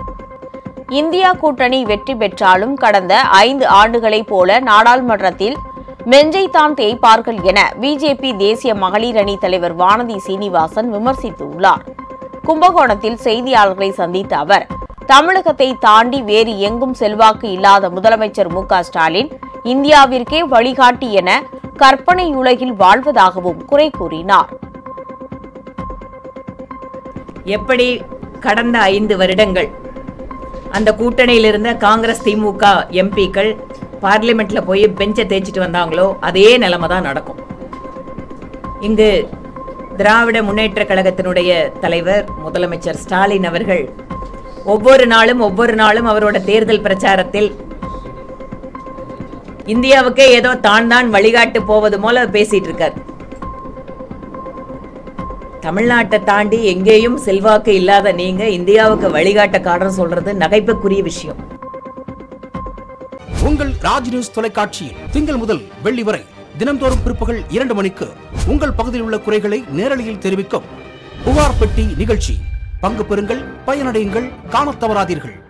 India கூட்டணி வெற்றி பெற்றாலும் கடந்த ஐந்து ஆண்டுகளைப் போல நாடாளுமன்றத்தில் மெஞ்சைத்தான் தேய்ப்பார்கள் என பிஜேபி தேசிய மகளிர் அணி தலைவர் வானதி சீனிவாசன் விமர்சித்துள்ளார் கும்பகோணத்தில் செய்தியாளர்களை சந்தித்த அவர் தமிழகத்தை தாண்டி வேறு எங்கும் செல்வாக்கு இல்லாத முதலமைச்சர் மு க ஸ்டாலின் இந்தியாவிற்கே வழிகாட்டி என கற்பனை உலகில் வாழ்வதாகவும் குறை கூறினார் எப்படி கடந்த ஐந்து வருடங்கள் அந்த கூட்டணியில் இருந்த காங்கிரஸ் திமுக எம்பிக்கள் பார்லிமெண்ட்ல போய் பெஞ்சை தேய்ச்சிட்டு வந்தாங்களோ அதே நிலைமை தான் நடக்கும் இங்கு திராவிட முன்னேற்ற கழகத்தினுடைய தலைவர் முதலமைச்சர் ஸ்டாலின் அவர்கள் ஒவ்வொரு நாளும் ஒவ்வொரு நாளும் அவரோட தேர்தல் பிரச்சாரத்தில் இந்தியாவுக்கே ஏதோ தான் தான் வழிகாட்டு போவது போல பேசிட்டு இருக்கார் தமிழ்நாட்டை தாண்டி எங்கேயும் செல்வாக்கு இல்லாத நீங்க இந்தியாவுக்கு வழிகாட்டக்காரர் சொல்றது நகைப்புக்குரிய விஷயம் உங்கள் ராஜ் நியூஸ் தொலைக்காட்சியில் திங்கள் முதல் வெள்ளி வரை தினம்தோறும் பிற்பகல் இரண்டு மணிக்கு உங்கள் பகுதியில் உள்ள குறைகளை நேரலையில் தெரிவிக்கும் புகார் பெட்டி நிகழ்ச்சி பங்கு பெறுங்கள் பயனடையுங்கள் காணத் தவறாதீர்கள்